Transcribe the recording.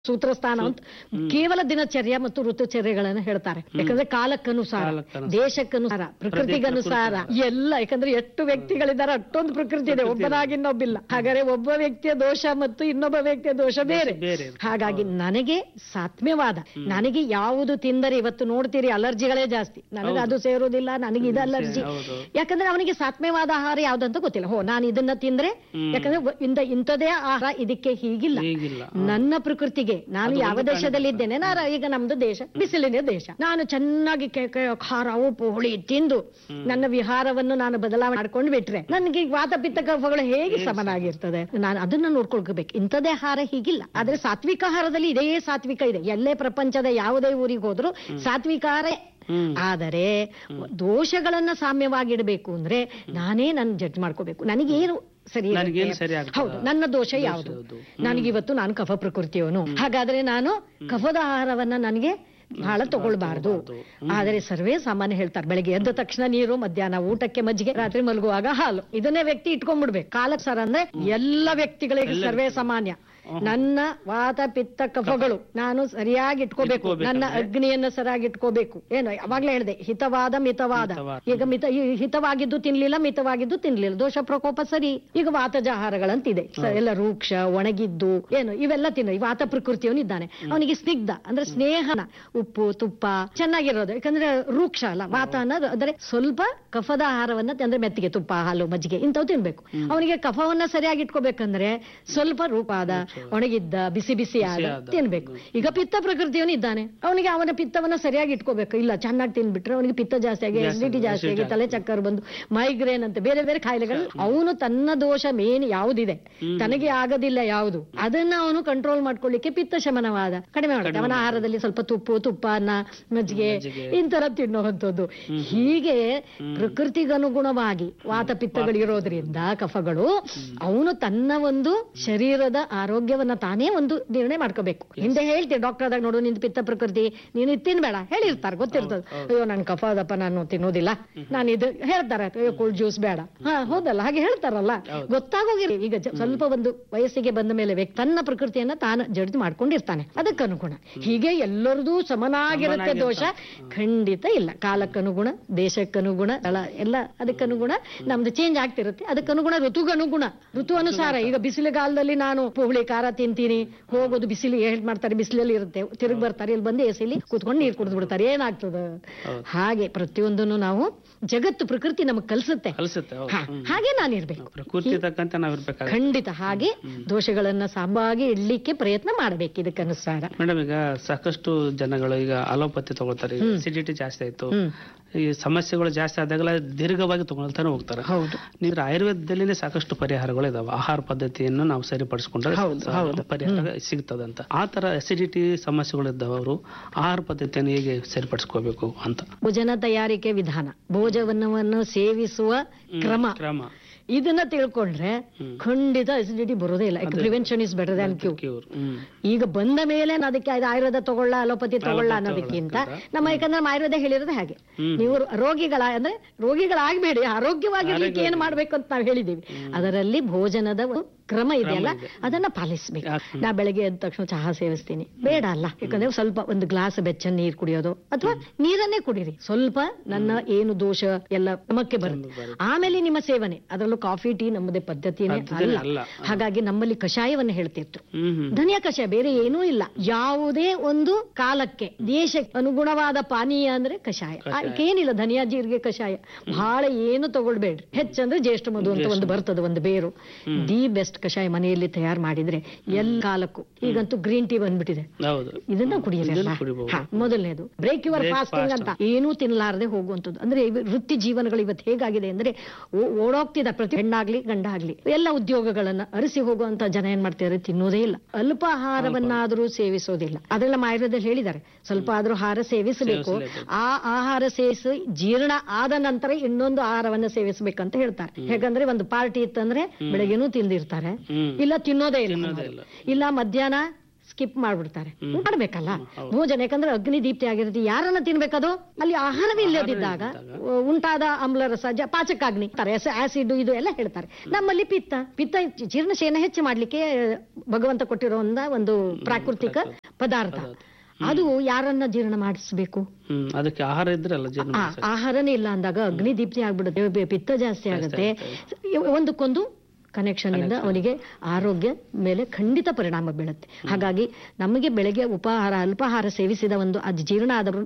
ಸೂತ್ರಸ್ಥಾನ ಅಂತ ಕೇವಲ ದಿನಚರ್ಯ ಮತ್ತು ಋತುಚರ್ಯಗಳನ್ನು ಹೇಳ್ತಾರೆ ಯಾಕಂದ್ರೆ ಕಾಲಕ್ಕನುಸಾರ ಕಾಲಕ್ಕನುಸಾರ. ದೇಶಕ್ಕನುಸಾರ ಪ್ರಕೃತಿಗನುಸಾರ ಎಲ್ಲ ಯಾಕಂದ್ರೆ ಎಷ್ಟು ವ್ಯಕ್ತಿಗಳಿದ್ದಾರೆ ಅಷ್ಟೊಂದು ಪ್ರಕೃತಿ ಇದೆ ಒಬ್ಬನಾಗಿ ಇನ್ನೊಬ್ಬಿಲ್ಲ ಹಾಗಾದ್ರೆ ಒಬ್ಬ ವ್ಯಕ್ತಿಯ ದೋಷ ಮತ್ತು ಇನ್ನೊಬ್ಬ ವ್ಯಕ್ತಿಯ ದೋಷ ಬೇರೆ ಬೇರೆ ಇರುತ್ತೆ. ಹಾಗಾಗಿ ನನಗೆ ಸಾತ್ಮ್ಯವಾದ ನನಗೆ ಯಾವುದು ತಿಂದರೆ ಇವತ್ತು ನೋಡ್ತೀರಿ ಅಲರ್ಜಿಗಳೇ ಜಾಸ್ತಿ ನನಗೆ ಅದು ಸೇರೋದಿಲ್ಲ ನನಗೆ ಇದು ಅಲರ್ಜಿ ಹೌದು. ಯಾಕಂದ್ರೆ ಅವನಿಗೆ ಸಾತ್ಮ್ಯವಾದ ಆಹಾರ ಯಾವ್ದಂತ ಗೊತ್ತಿಲ್ಲ ಹೋ ನಾನು ಇದನ್ನ ತಿಂದ್ರೆ ಯಾಕಂದ್ರೆ ಒ- ಇಂದ ಇಂಥದೇ ಆಹಾರ ಇದಕ್ಕೆ ಹೀಗಿಲ್ಲ ಹೀಗಿಲ್ಲ ನನ್ನ ಪ್ರಕೃತಿಗೆ ನಾನು ಯಾವ ದೇಶದಲ್ಲಿ ಇದ್ದೇನೆ ನಾನು ಈಗ ನಮ್ದು ದೇಶ ಬಿಸಿಲಿನ ದೇಶ ನಾನು ಚೆನ್ನಾಗಿ ಕೆ- ಕೆ- ಖಾರ ಉಪ್ಪು ಹುಳಿ ತಿಂದು ನನ್ನ ವಿಹಾರವನ್ನು ನಾನು ಬದಲಾವಣೆ ಮಾಡ್ಕೊಂಡು ಬಿಟ್ರೆ ನನಗೆ ವಾತ ಪಿತ್ತ ಕಫಗಳು ಹೇಗೆ ಸಮನಾಗಿರ್ತದೆ ನಾನು ಅದನ್ನ ನೋಡ್ಕೊಳ್ಬೇಕು ಇಂಥದೇ ಆಹಾರ ಹೀಗಿಲ್ಲ ಆದ್ರೆ ಸಾತ್ವಿಕ ಆಹಾರದಲ್ಲಿ ಇದೇ ಸಾತ್ವಿಕ ಇದೆ ಎಲ್ಲೇ ಪ್ರಪಂಚದ ಯಾವುದೇ ಊರಿಗೆ ಹೋದ್ರು ಸಾತ್ವಿಕ ಆಹಾರ ಹ್ಮ್. ಆದರೆ ದೋಷಗಳನ್ನ ಸಾಮ್ಯವಾಗಿಡಬೇಕು ಅಂದ್ರೆ ನಾನೇ ನನ್ ಜಡ್ಜ್ ಮಾಡ್ಕೋಬೇಕು ನನಗೇನು ಸರಿ ಇರುತ್ತೆ? ನನಗೇನು ಸರಿ ಆಗ್ತದ? ಹೌದು ನನ್ನ ದೋಷ ಯಾವುದು ಯಾವುದು? ನನಗಿವತ್ತು ನಾನು ಕಫ ಪ್ರಕೃತಿಯವನು ಹಾಗಾದ್ರೆ ನಾನು ಕಫದ ಆಹಾರವನ್ನ ನನಗೆ ಬಹಳ ತಗೊಳ್ಬಾರ್ದು ಆದರೆ ಸರ್ವೇ ಸಾಮಾನ್ಯ ಹೇಳ್ತಾರೆ ಬೆಳಗ್ಗೆ ಎದ್ದ ತಕ್ಷಣ ನೀರು ಮಧ್ಯಾಹ್ನ ಊಟಕ್ಕೆ ಮಜ್ಜಿಗೆ ರಾತ್ರಿ ಮಲಗುವಾಗ ಹಾಲು ಇದನ್ನೇ ವ್ಯಕ್ತಿ ಇಟ್ಕೊಂಡ್ಬಿಡ್ಬೇಕು ಕಾಲಕ್ಕೆ ಸರ್ ಅಂದ್ರೆ ಎಲ್ಲ ವ್ಯಕ್ತಿಗಳಿಗೆ ಸರ್ವೇ ಸಾಮಾನ್ಯ ನನ್ನ ವಾತ ಪಿತ್ತ ಕಫಗಳು ನಾನು ಸರಿಯಾಗಿ ಇಟ್ಕೋಬೇಕು ನನ್ನ ಅಗ್ನಿಯನ್ನ ಸರಿಯಾಗಿ ಇಟ್ಕೋಬೇಕು ಏನು ಅವಾಗ್ಲೇ ಹೇಳಿದೆ ಹಿತವಾದ ಮಿತವಾದ ಮಿತವಾದ. ಈಗ ಮಿತ ಈ ಹಿತವಾಗಿದ್ದು ತಿನ್ಲಿಲ್ಲ ಮಿತವಾಗಿದ್ದು ತಿನ್ಲಿಲ್ಲ ದೋಷ ಪ್ರಕೋಪ ಸರಿ ಈಗ ವಾತಜ ಆಹಾರಗಳಂತಿದೆ ಸ- ಎಲ್ಲ ರೂಕ್ಷ ಒಣಗಿದ್ದು ಏನು ಇವೆಲ್ಲ ತಿನ್ನ ಈ ವಾತ ಪ್ರಕೃತಿಯವನು ಇದ್ದಾನೆ ಅವನಿಗೆ ಸ್ನಿಗ್ಧ ಅಂದ್ರೆ ಸ್ನೇಹನ ಉಪ್ಪು ತುಪ್ಪ ಚೆನ್ನಾಗಿರೋದು ಯಾಕಂದ್ರೆ ರೂಕ್ಷ ಅಲ್ಲ ವಾತ ಅನ್ನೋದು ಅಂದ್ರೆ ಸ್ವಲ್ಪ ಕಫದ ಆಹಾರವನ್ನ ತಿ- ಅಂದ್ರೆ ಮೆತ್ತಿಗೆ ತುಪ್ಪ ಹಾಲು ಮಜ್ಜಿಗೆ ಇಂಥವು ತಿನ್ಬೇಕು ಅವನಿಗೆ ಕಫವನ್ನ ಸರಿಯಾಗಿ ಇಟ್ಕೋಬೇಕಂದ್ರೆ ಸ್ವಲ್ಪ ರೂಪಾದ ಒಣಗಿದ್ದ ಬಿಸಿ ಬಿಸಿ ಆದ ಬಿಸಿಯಾದ. ತಿನ್ಬೇಕು ಈಗ ಪಿತ್ತ ಪ್ರಕೃತಿಯವನು ಇದ್ದಾನೆ ಅವನಿಗೆ ಅವನ ಪಿತ್ತವನ್ನ ಸರಿಯಾಗಿ ಇಟ್ಕೋಬೇಕು ಇಲ್ಲ ಚೆನ್ನಾಗಿ ತಿನ್ಬಿಟ್ರೆ ಅವನಿಗೆ ಪಿತ್ತ ಜಾಸ್ತಿ ಆಗಿ ಅಸಿಡಿಟಿ ಜಾಸ್ತಿ ಆಗಿ ತಲೆ ಚಕ್ಕರ್ ಬಂದು ಮೈಗ್ರೇನ್ ಅಂತ ಬೇರೆ ಬೇರೆ ಕಾಯಿಲೆಗಳು ಅವನು ತನ್ನ ದೋಷ ಮೇನ್ ಯಾವುದಿದೆ ತನಗೆ ಆಗದಿಲ್ಲ ಯಾವುದು ಅದನ್ನ ಅವನು ಕಂಟ್ರೋಲ್ ಮಾಡ್ಕೊಳ್ಳಿಕ್ಕೆ ಪಿತ್ತ ಶಮನವಾದ ಕಡಿಮೆ ಮಾಡುತ್ತೆ ಅವನ ಆಹಾರದಲ್ಲಿ ಸ್ವಲ್ಪ ತುಪ್ಪು ತುಪ್ಪ ಅನ್ನ ಮಜ್ಜಿಗೆ ಮಜ್ಜಿಗೆ. ಇಂತರ ತಿನ್ನುವಂಥದ್ದು ಹೀಗೆ ಪ್ರಕೃತಿಗನುಗುಣವಾಗಿ ವಾತ ಪಿತ್ತಗಳಿರೋದ್ರಿಂದ ಕಫಗಳು ಅವನು ತನ್ನ ಒಂದು ಶರೀರದ ಆರೋಗ್ಯವನ್ನ ತಾನೇ ಒಂದು ನಿರ್ಣಯ ಮಾಡ್ಕೋಬೇಕು ಹಿಂದೆ ಹೇಳ್ತೀವಿ ಡಾಕ್ಟರ್ ಆದಾಗ ನೋಡು ನಿಂದು ಪಿತ್ತ ಪ್ರಕೃತಿ ನೀನು ಇದು ತಿನ್ಬೇಡ ಹೇಳಿರ್ತಾರೆ ಗೊತ್ತಿರ್ತದೆ ಅಯ್ಯೋ ನನ್ ಕಫ ಅದಪ್ಪ ನಾನು ತಿನ್ನೋದಿಲ್ಲ ನಾನು ಇದು ಹೇಳ್ತಾರೆ ಅಯ್ಯೋ ಕೂಲ್ ಜ್ಯೂಸ್ ಬೇಡ ಹಾ ಹೌದಲ್ಲ ಹಾಗೆ ಹೇಳ್ತಾರಲ್ಲ ಗೊತ್ತಾಗೋಗಿರಿ ಈಗ ಜ- ಸ್ವಲ್ಪ ಒಂದು ವಯಸ್ಸಿಗೆ ಬಂದ ಮೇಲೆ ವ್ಯಕ್ತಿ ತನ್ನ ಪ್ರಕೃತಿಯನ್ನ ತಾನು ಜಡ್ಜ್ ಮಾಡ್ಕೊಂಡಿರ್ತಾನೆ ಅದಕ್ಕನುಗುಣ ಹೀಗೆ ಎಲ್ಲರದೂ ಸಮನಾಗಿರುತ್ತೆ ದೋಷ ಖಂಡಿತ ಇಲ್ಲ ಕಾಲಕ್ಕನುಗುಣ ದೇಶಕ್ಕನುಗುಣ ಸ್ಥಳ ಎಲ್ಲ ಅದಕ್ಕನುಗುಣ ನಮ್ದು ಚೇಂಜ್ ಆಗ್ತಿರುತ್ತೆ ಅದಕ್ಕನುಗುಣ ಋತುಗನುಗುಣ ಋತು ಅನುಸಾರ ಈಗ ಬಿಸಿಲುಗಾಲದಲ್ಲಿ ನಾನು ಹುಳಿ ಖಾರ ತಿಂತೀನಿ ಹೋಗೋದು ಬಿಸಿಲು ಹೇಳ್ ಮಾಡ್ತಾರೆ ಬಿಸಿಲಲ್ಲಿ ಇರುತ್ತೆ ತಿರುಗಿ ಬರ್ತಾರೆ ಇಲ್ಲಿ ಬಂದು ಎಸಿಲಿ ಕೂತ್ಕೊಂಡು ನೀರು ಕುಡಿದು ಬಿಡ್ತಾರೆ ಏನಾಗ್ತದ ಹಾಗೆ ಪ್ರತಿಯೊಂದನ್ನು ನಾವು ಜಗತ್ತು ಪ್ರಕೃತಿ ನಮಗ್ ಕಲ್ಸುತ್ತೆ ಕಲಿಸುತ್ತೆ ಹೌದು. ಹಾ, ಹಾಗೆ ನಾನಿರ್ಬೇಕು ಪ್ರಕೃತಿ ತಕ್ಕಂತೆ ನಾವಿರ್ಬೇಕಾಗುತ್ತೆ ಖಂಡಿತ ಹಾಗೆ ದೋಷಗಳನ್ನ ಸಾಂಬಾಗಿ ಇಡ್ಲಿಕ್ಕೆ ಪ್ರಯತ್ನ ಮಾಡ್ಬೇಕು ಇದಕ್ಕನುಸಾರ ಮೇಡಮ್ ಈಗ ಸಾಕಷ್ಟು ಜನಗಳು ಈಗ ಅಲೋಪತಿ ತಗೊಳ್ತಾರೆ ಅಸಿಡಿಟಿ ಜಾಸ್ತಿ ಆಯ್ತು ಹ್ಮ್ ಈ ಸಮಸ್ಯೆಗಳು ಜಾಸ್ತಿ ಆದಾಗಲ ದೀರ್ಘವಾಗಿ ತಗೊಳ್ತಾನೆ ಹೋಗ್ತಾರೆ ಹೌದು ನೀರು ಆಯುರ್ವೇದದಲ್ಲಿನೇ ಸಾಕಷ್ಟು ಪರಿಹಾರಗಳು ಇದಾವೆ ಆಹಾರ ಪದ್ಧತಿಯನ್ನು ನಾವು ಸರಿಪಡಿಸ್ಕೊಂಡ್ರೆ ಹೌದು, ಸ- ಹೌದು. ಪರಿಹಾರ ಸಿಗ್ತದಂತ ಆ ತರ ಅಸಿಡಿಟಿ ಸಮಸ್ಯೆಗಳಿದ್ದವರು ಆಹಾರ ಪದ್ಧತಿಯನ್ನು ಹೇಗೆ ಸರಿಪಡಿಸ್ಕೋಬೇಕು ಅಂತ ಭೋಜನ ತಯಾರಿಕೆ ವಿಧಾನ ಭೋಜನವನ್ನು ಸೇವಿಸುವ ಕ್ರಮ ಕ್ರಮ ಇದನ್ನ ತಿಳ್ಕೊಂಡ್ರೆ ಖಂಡಿತ ಅಸಿಡಿಟಿ ಬರೋದೇ ಇಲ್ಲ prevention is better than cu cure hmm ಈಗ ಬಂದ ಮೇಲೆ ನಾನು ಅದಕ್ಕೆ ಅದು ಆಯುರ್ವೇದ ತಗೊಳ್ಳ ಅಲೋಪತಿ ತಗೊಳ್ಳ ಅನ್ನೋದಕ್ಕಿಂತ ನಮ್ಮ ಯಾಕಂದ್ರೆ ನಮ್ಮ ಆಯುರ್ವೇದ ಹೇಳಿರೋದು ಹಾಗೆ ನೀವು ರೋಗಿಗಳ ಅಂದ್ರೆ ರೋಗಿಗಳಾಗಬೇಡಿ ಆರೋಗ್ಯವಾಗಿರ್ಲಿಕ್ಕೆ ಏನ್ ಮಾಡ್ಬೇಕು ಅಂತ ನಾವು ಹೇಳಿದೀವಿ ಅದರಲ್ಲಿ ಭೋಜನದ ಒಂದು ಕ್ರಮ ಇದೆಯಲ್ಲ ಅದನ್ನ ಪಾಲಿಸ್ಬೇಕು ನಾ ಬೆಳಗ್ಗೆ ಎದ್ದ ತಕ್ಷಣ ಚಹಾ ಸೇವಿಸ್ತೀನಿ ಬೇಡ ಅಲ್ಲ ಯಾಕಂದ್ರೆ ಸ್ವಲ್ಪ ಒಂದು ಗ್ಲಾಸ್ ಬೆಚ್ಚ ನೀರ್ ಕುಡಿಯೋದು ಅಥವಾ ನೀರನ್ನೇ ಕುಡೀರಿ ಸ್ವಲ್ಪ ನನ್ನ ಏನು ದೋಷ ಎಲ್ಲ ನಮಕ್ಕೆ ಬರುತ್ತೆ ಆಮೇಲೆ ನಿಮ್ಮ ಸೇವನೆ ಅದರಲ್ಲೂ ಕಾಫಿ ಟೀ ನಮ್ಮದೇ ಪದ್ಧತಿನೇ ಅಲ್ಲ ಅಲ್ಲ. ಹಾಗಾಗಿ ನಮ್ಮಲ್ಲಿ ಕಷಾಯವನ್ನ ಹೇಳ್ತಿದ್ರು ಹ್ಮ್ ಹ್ಮ್ ಧನಿಯ ಕಷಾಯ ಬೇರೆ ಏನೂ ಇಲ್ಲ ಯಾವುದೇ ಒಂದು ಕಾಲಕ್ಕೆ ದೇಶಕ್ಕೆ ಅನುಗುಣವಾದ ಪಾನೀಯ ಅಂದ್ರೆ ಕಷಾಯ ಏನಿಲ್ಲ ಧನಿಯಾ ಜೀರಿಗೆ ಕಷಾಯ ಬಹಳ ಏನು ತಗೊಳ್ಬೇಡ್ರಿ ಹೆಚ್ಚಂದ್ರೆ ಜ್ಯೇಷ್ಠ ಮಧು ಅಂತ ಒಂದು ಬರ್ತದೆ ಒಂದು ಬೇರು ದಿ ಬೆಸ್ಟ್ ಕಷಾಯ ಮನೆಯಲ್ಲಿ ತಯಾರು ಮಾಡಿದ್ರೆ ಎಲ್ಲ ಕಾಲಕ್ಕೂ ಈಗಂತೂ ಗ್ರೀನ್ ಟೀ ಬಂದ್ಬಿಟ್ಟಿದೆ ಹೌದು ಇದನ್ನ ಕುಡಿಯಿರಲ್ಲ ಇದನ್ನ ಕುಡಿಬಹುದು. ಹಾ, ಮೊದಲನೇದು ಬ್ರೇಕ್ ಯುವರ್ ಫಾಸ್ಟಿಂಗ್ ಅಂತ ಏನೂ ತಿನ್ನಲಾರದೆ ಹೋಗುವಂಥದ್ದು ಅಂದ್ರೆ ಇವ- ವೃತ್ತಿ ಜೀವನಗಳು ಇವತ್ತು ಹೇಗಾಗಿದೆ ಅಂದ್ರೆ ಓ- ಓಡೋಗ್ತಿದ ಪ್ರತಿ ಹೆಣ್ಣಾಗ್ಲಿ ಗಂಡ ಆಗ್ಲಿ ಎಲ್ಲ ಉದ್ಯೋಗಗಳನ್ನ ಅರಸಿ ಹೋಗುವಂತ ಜನ ಏನ್ ಮಾಡ್ತಿದ್ದಾರೆ ತಿನ್ನೋದೇ ಇಲ್ಲ ಅಲ್ಪ ಆಹಾರವನ್ನಾದ್ರೂ ಸೇವಿಸೋದಿಲ್ಲ ಅದೆಲ್ಲ ನಮ್ಮ ಆಯುರ್ವೇದದಲ್ಲಿ ಹೇಳಿದ್ದಾರೆ ಸ್ವಲ್ಪ ಆದ್ರೂ ಆಹಾರ ಸೇವಿಸಬೇಕು ಆ ಆಹಾರ ಸೇವಿಸಿ ಜೀರ್ಣ ಆದ ನಂತರ ಇನ್ನೊಂದು ಆಹಾರವನ್ನ ಸೇವಿಸಬೇಕಂತ ಹೇಳ್ತಾರೆ ಹೇಗಂದ್ರೆ ಒಂದು ಪಾರ್ಟಿ ಇತ್ತಂದ್ರೆ ಬೆಳಗ್ಗೆನೂ ತಿಂದಿರ್ತಾರೆ ಹ್ಮ್ ಇಲ್ಲ ತಿನ್ನೋದೇ ಇಲ್ಲ ಇಲ್ಲ ಮಧ್ಯಾಹ್ನ ಸ್ಕಿಪ್ ಮಾಡ್ಬಿಡ್ತಾರೆ ಮಾಡ್ಬೇಕಲ್ಲ ಭೋಜನ ಯಾಕಂದ್ರೆ ಅಗ್ನಿ ದೀಪ್ತಿ ಆಗಿರುತ್ತೆ ಯಾರನ್ನ ತಿನ್ಬೇಕದು ಅಲ್ಲಿ ಆಹಾರವೇ ಇಲ್ಲದಿದ್ದಾಗ ಉಂಟಾದ ಆಮ್ಲರಸ ಜ ಪಾಚಕಾಗ್ನಿ ಆಸಿಡ್ ಇದು ಎಲ್ಲ ಹೇಳ್ತಾರೆ ನಮ್ಮಲ್ಲಿ ಪಿತ್ತ ಪಿತ್ತ ಜೀರ್ಣಶಯನ ಹೆಚ್ಚು ಮಾಡ್ಲಿಕ್ಕೆ ಭಗವಂತ ಕೊಟ್ಟಿರೋ ಒಂದು ಪ್ರಾಕೃತಿಕ ಪದಾರ್ಥ ಅದು ಯಾರನ್ನ ಜೀರ್ಣ ಮಾಡಿಸ್ಬೇಕು ಹ್ಮ್ ಅದಕ್ಕೆ ಆಹಾರ ಇದ್ರೆ ಅಲ್ಲ ಜೀರ್ಣ ಆ, ಆಹಾರನೇ ಇಲ್ಲ ಅಂದಾಗ ಅಗ್ನಿ ದೀಪ್ತಿ ಆಗ್ಬಿಡುತ್ತೆ ಬೆ- ಪಿತ್ತ ಜಾಸ್ತಿ ಆಗುತ್ತೆ ಒಂದಕ್ಕೊಂದು ಕನೆಕ್ಷನ್ ಇಂದ ಅವನಿಗೆ ಆರೋಗ್ಯ ಮೇಲೆ ಖಂಡಿತ ಪರಿಣಾಮ ಬೀಳುತ್ತೆ ಹಾಗಾಗಿ ನಮಗೆ ಬೆಳಗ್ಗೆ ಉಪಹಾರ ಅಲ್ಪಾಹಾರ ಸೇವಿಸಿದ ಒಂದು ಅದು ಜೀರ್ಣ ಆದ